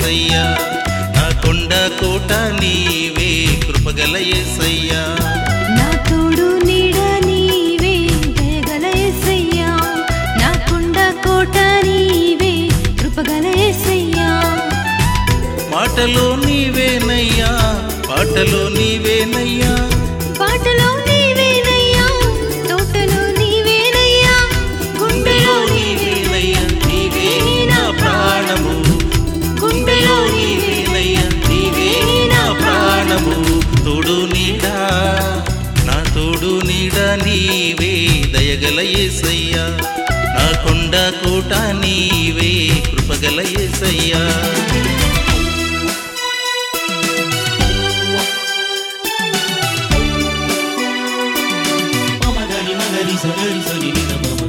ఏసయ్యా నా కొండ కోట నీవే కృపగల ఏసయ్యా నా తోడు నీడ నీవే దయగల యేసయ్యా నా కొండ కోట నీవే కృపగల యేసయ్యా మాటలో నీవేనయ్యా పాటలో నీవేనయ్యా పాటలో నీవేనయ్యా తోటలో నీవేనయ్యా గుండెలో నీవేనయ్యా నీవే నా ప్రాణము గుండెలో నీవేనయ్యా నీవే నా ప్రాణము తోడు నీడా నా తోడు నీడ నీవే దయగల ఏసయ్యా నా కొండ కోట నీవే కృపగల ఏసయ్యా మగరి మగరి సగరి సరి నిద మమ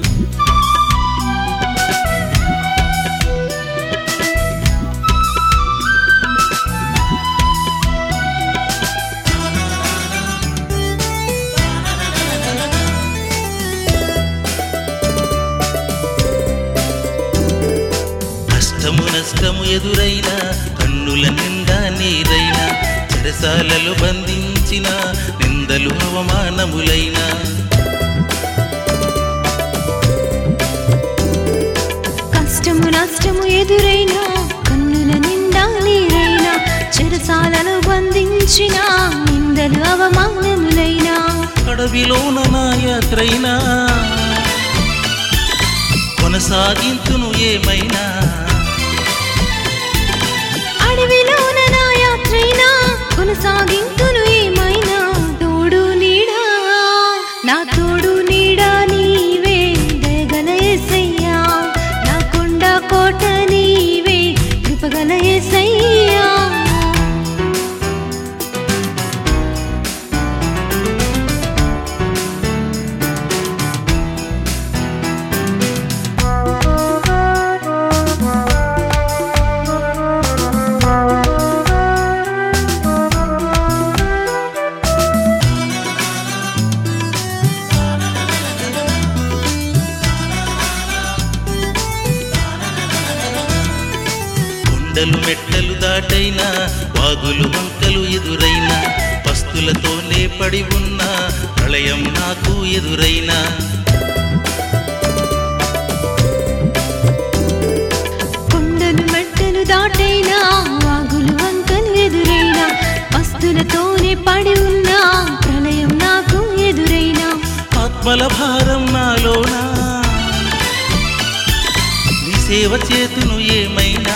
కష్టము నష్టము ఎదురైనా కన్నుల నిండా నీరైనా చెరసాలలో బంధించిన నిందలు అవమానములైనా కష్టము నష్టము ఎదురైనా కన్నుల నిండా నీరైనా చెరసాలలో బంధించిన నిందలు అవమానములైనా కడవిలోన నా యాత్రైనా కొనసాగింతును ఏమైనా అడవిలోన నా యాత్రైనా కొనసాగింతును ఏమైనా తోడు నీడా నా తోడు నీడా నీవే దయగల యేసయ్యా నా కొండ కోట నీవే కృపగల యేసయ్యా కొండలు మెట్టలు దాటైనా వాగులు వంకలు ఎదురైనా పస్తులతోనే పడి ఉన్న ప్రళయం నాకు ఎదురైనా కొండలు మెట్టలు దాటైనా వాగులు వంకలు ఎదురైనా పస్తులతోనే పడి ఉన్న ప్రళయం నాకు ఎదురైనా ఆత్మల భారం నాలోనా నీ సేవ చేతును ఏమైనా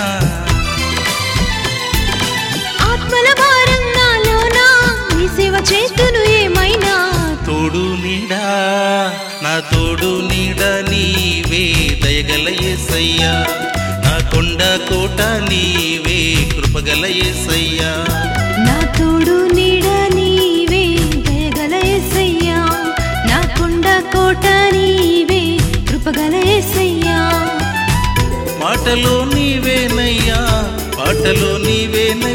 ఆత్మల భారం నాలోనా నీ సేవ చేతును ఏమైనా తోడు నీడా నా తోడు నీడ నీవే దయగల ఏసయ్యా నా కొండ కోట నీవే కృపగల ఏసయ్యా నా తోడు నీడ నీవే దయగల యేసయ్యా నా కొండ కోట నీవే కృపగల యేసయ్యా మాటలో నీవేనయ్యా పాటలో నీవేనయ్యా